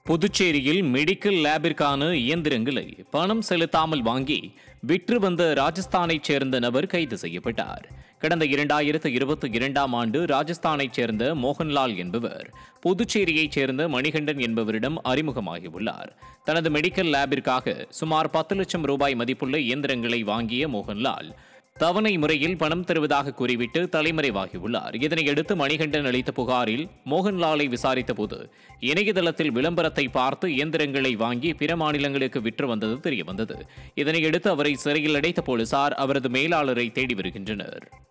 புதுச்சேரியில் மெடிக்கல் லேபிற்கான இயந்திரங்களை பணம் செலுத்தாமல் வாங்கி விற்று வந்த ராஜஸ்தானைச் சேர்ந்த நபர் கைது செய்யப்பட்டார் கடந்த இரண்டாயிரத்து இருபத்தி இரண்டாம் ஆண்டு ராஜஸ்தானைச் சேர்ந்த மோகன்லால் என்பவர் புதுச்சேரியைச் சேர்ந்த மணிகண்டன் என்பவரிடம் அறிமுகமாகியுள்ளார் தனது மெடிக்கல் லேபிற்காக சுமார் பத்து லட்சம் ரூபாய் மதிப்புள்ள இயந்திரங்களை வாங்கிய மோகன்லால் தவணை முறையில் பணம் தருவதாக கூறிவிட்டு தலைமறைவாகியுள்ளார் இதனையடுத்து மணிகண்டன் அளித்த புகாரில் மோகன்லாலை விசாரித்தபோது இணையதளத்தில் விளம்பரத்தை பார்த்து இயந்திரங்களை வாங்கி பிற மாநிலங்களுக்கு விற்று வந்தது தெரியவந்தது இதனையடுத்து அவரை சிறையில் அடைத்த போலீசார் அவரது மேலாளரை தேடி வருகின்றனர்